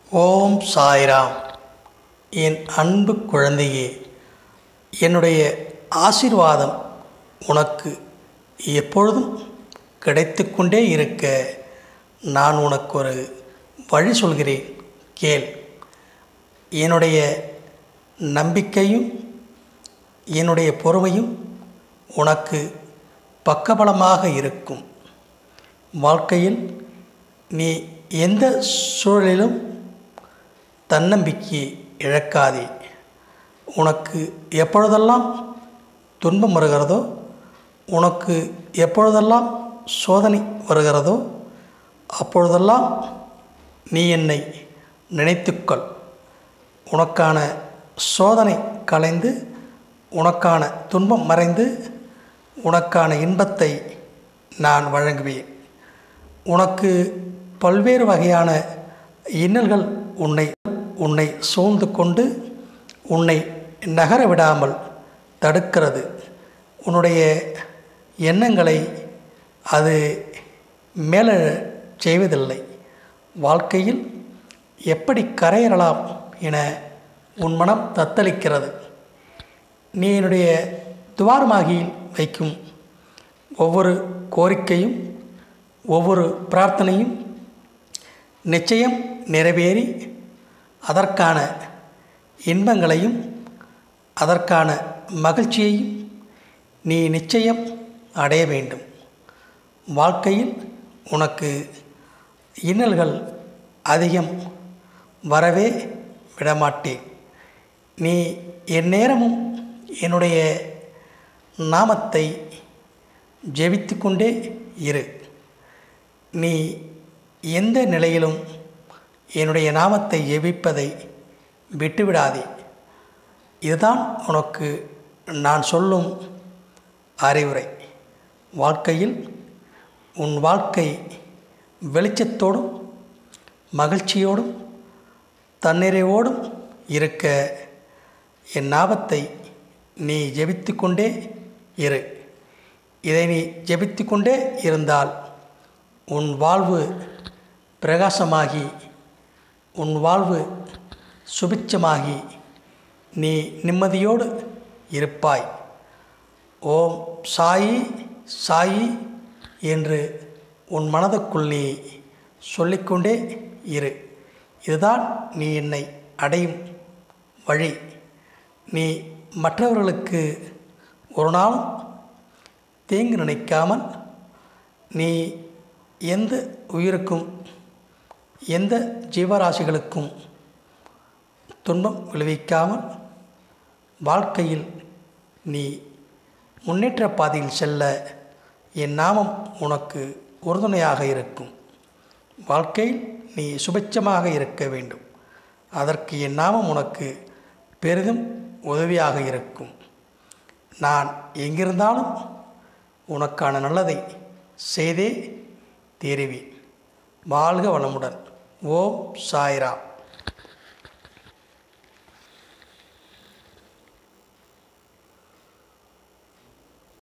ஓம் சாய்ராம் என் அன்பு குழந்தையே என்னுடைய ஆசீர்வாதம் உனக்கு எப்பொழுதும் கிடைத்துக்கொண்டே இருக்க நான் உனக்கு ஒரு வழி சொல்கிறேன் கேள் என்னுடைய நம்பிக்கையும் என்னுடைய பொறுமையும் உனக்கு பக்கபலமாக இருக்கும் வாழ்க்கையில் நீ எந்த சூழலிலும் தன்னம்பிக்கையை இழக்காதே உனக்கு எப்பொழுதெல்லாம் துன்பம் வருகிறதோ உனக்கு எப்பொழுதெல்லாம் சோதனை வருகிறதோ அப்பொழுதெல்லாம் நீ என்னை நினைத்துக்கொள் உனக்கான சோதனை கலைந்து உனக்கான துன்பம் மறைந்து உனக்கான இன்பத்தை நான் வழங்குவேன் உனக்கு பல்வேறு வகையான இன்னல்கள் உன்னை உன்னை சூழ்ந்து கொண்டு உன்னை நகர விடாமல் தடுக்கிறது உன்னுடைய எண்ணங்களை அது மேல செய்வதில்லை வாழ்க்கையில் எப்படி கரையேறலாம் என உன் மனம் தத்தளிக்கிறது நீ என்னுடைய துவாரமாகியில் வைக்கும் ஒவ்வொரு கோரிக்கையும் ஒவ்வொரு பிரார்த்தனையும் நிச்சயம் நிறைவேறி அதற்கான இன்பங்களையும் அதற்கான மகிழ்ச்சியையும் நீ நிச்சயம் அடைய வேண்டும் வாழ்க்கையில் உனக்கு இன்னல்கள் அதிகம் வரவே விடமாட்டேன் நீ எந்நேரமும் என்னுடைய நாமத்தை ஜெபித்து கொண்டே இரு நீ எந்த நிலையிலும் என்னுடைய நாமத்தை ஜெபிப்பதை விட்டுவிடாதே இதுதான் உனக்கு நான் சொல்லும் அறிவுரை வாழ்க்கையில் உன் வாழ்க்கை வெளிச்சத்தோடும் மகிழ்ச்சியோடும் தன்னிறைவோடும் இருக்க என் நாமத்தை நீ ஜெபித்து கொண்டே இரு இதை நீ ஜெபித்து கொண்டே இருந்தால் உன் வாழ்வு பிரகாசமாகி உன் வாழ்வு சுபிட்சமாகி நீ நிம்மதியோடு இருப்பாய் ஓம் சாயி சாயி என்று உன் மனதுக்குள் நீ சொல்லிக்கொண்டே இரு இதுதான் நீ என்னை அடையும் வழி நீ மற்றவர்களுக்கு ஒரு நாளும் தீங்கு நினைக்காமல் நீ எந்த உயிருக்கும் எந்த ஜீவராசிகளுக்கும் துன்பம் விளைவிக்காமல் வாழ்க்கையில் நீ முன்னேற்ற பாதையில் செல்ல என் நாமம் உனக்கு உறுதுணையாக இருக்கும் வாழ்க்கையில் நீ சுபிட்சமாக இருக்க வேண்டும் அதற்கு என் நாமம் உனக்கு பெரிதும் உதவியாக இருக்கும் நான் எங்கிருந்தாலும் உனக்கான நல்லதை செய்தே தீருவேன் வாழ்க வளமுடன் ஓம் சாய்ராம்